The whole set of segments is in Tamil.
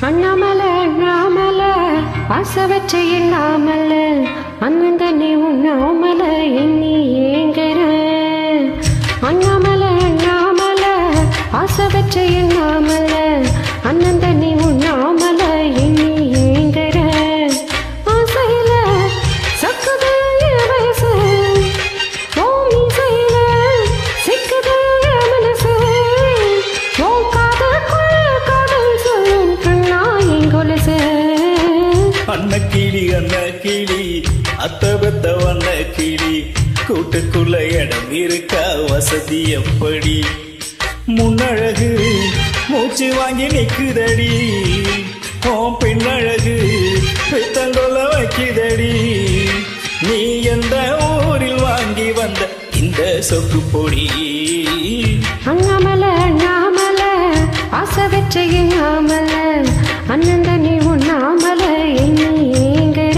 அண்ணாமல அண்ணாமல ஆசை வச்ச எண்ணாமல அண்ணன் தண்ணி உண்ணாமல எண்ணி ஏங்குற அண்ணாமல அண்ணாமல ஆசை வச்ச எண்ணாமல அண்ணன் தண்ணி உண்ணாமல எண்ணி ஏங்குற ஆசையில சக்குது என் வயசு ஓம் இசையில சிக்குது என் மனசு ஓம் காதுக்குள்ள காதல் சொல்லும் கண்ணா என் கொலுசு அன்ன கிளி அன்ன கிளி அத்த பெத்த வண்ண கிளி கூட்டுக்குள்ள இடம் இருக்கா வசதி எப்படி முன்னழகு மூச்சு வாங்கி நிக்குதடி ஓம் பின்னழகு பித்தங்கொள்ள வைக்குதடி நீ எந்த ஊரில் வாங்கி வந்த இந்த சொக்கு பொடி அண்ணாமல அண்ணாமல ஆசை வச்ச எண்ணாமல அண்ணன் தண்ணி உண்ணாமல எண்ணி ஏங்குற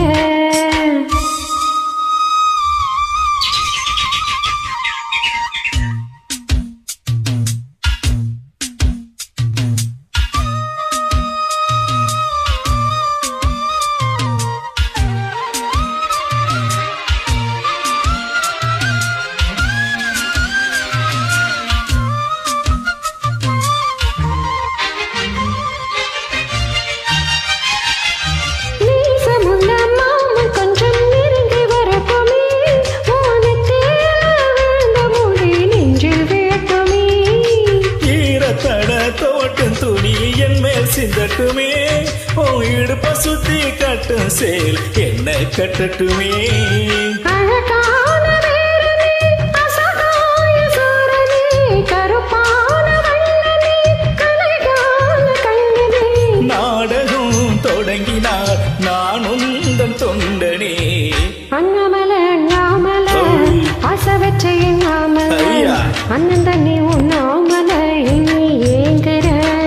நீசமுள்ள மாமன் கொஞ்சம் நெருங்கி வரட்டுமே வானத்தில் விழுந்த மொழி நெஞ்சில் வேட்டுமே ஈரத்தட தோட்டும் துணி என் மேல் சிந்தட்டுமே ஓ இடுப்ப சுத்தி கட்டும் சேல் என்ன கட்டட்டுமே அழகான வேலனே, அசகாய சூரனே, கருப்பான வண்ணனே, கலைகால கண்ணனே. நாடகம் தொடங்கினார் நான் உந்தன் தொண்டனே அண்ணாமலை, அண்ணாமலை, ஓய். ஆசை வச்ச எண்ணாமலை, ஐயா. அண்ணன் தண்ணி உண்ணாமலை, இனி ஏங்குற.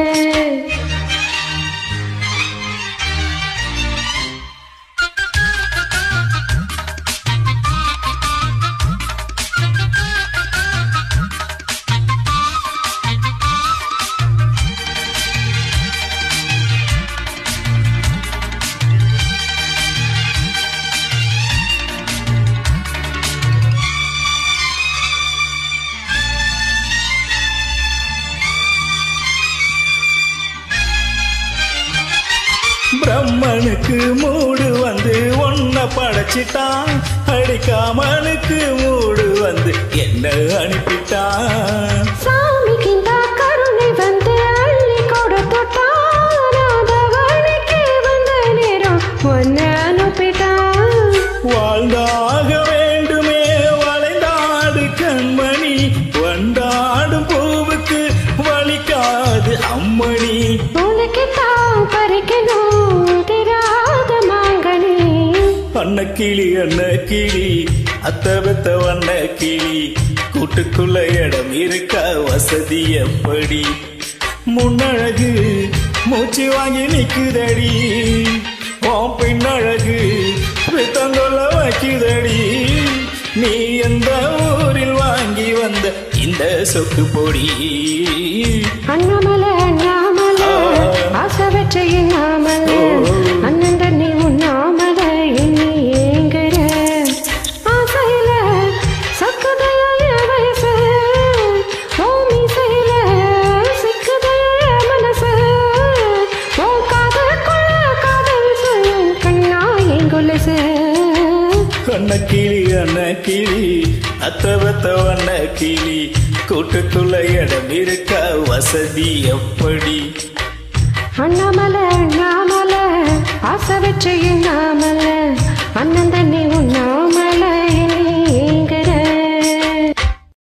பிரம்மனுக்கு மூடு வந்து ஒன்ன படைச்சிட்டான் அடிக்காமனுக்கு மூடு வந்து என்ன அனுப்பிட்டான் சாமிக்கு இந்த கருணை வந்து அள்ளி கொடுத்துட்டான். ஆதவனுக்கு வந்த நேரம் உன்னை அனுப்பிட்டான் வாழ்ந்தாக வேண்டுமே வளைந்தாடு கண்மணி வண்டாடும் பூவுக்கு வலிக்காது அம்மணி உனக்குத்தான் பறிக்கணும் திராத மாங்கனி அன்ன கிளி அன்ன கிளி அத்த பெத்த வண்ண கிளி கூட்டுக்குள்ள இடம் இருக்க வசதி எப்படி முன்னழகு மூச்சு வாங்கி நிக்குதடி ஓம் பின்னழகு பித்தங்கொள்ள வைக்குதடி நீ எந்த ஊரில் வாங்கி வந்த இந்த சொக்கு பொடி அண்ணாமலை அண்ணாமலை ஆசை வச்ச எண்ணாமலை அண்ணன் தண்ணி உண்ணாமலை எண்ணி ஏங்குற ஆசையில சக்குதைய வயசு ஓம் இசையில சிக்குதைய மனசு ஓ காதுக்குள்ள காதல் சொல்லும் கண்ணா என் கொலுசு கண்ண கிளி அண்ண கிளி அத்தவத்த வண்ண கிளி கூட்டுக்குள்ள இடம் இருக்க வசதி எப்படி அண்ணாமலை அண்ணாமலை ஆசை வச்ச எண்ணாமலை அண்ணன் தண்ணி உண்ணாமலை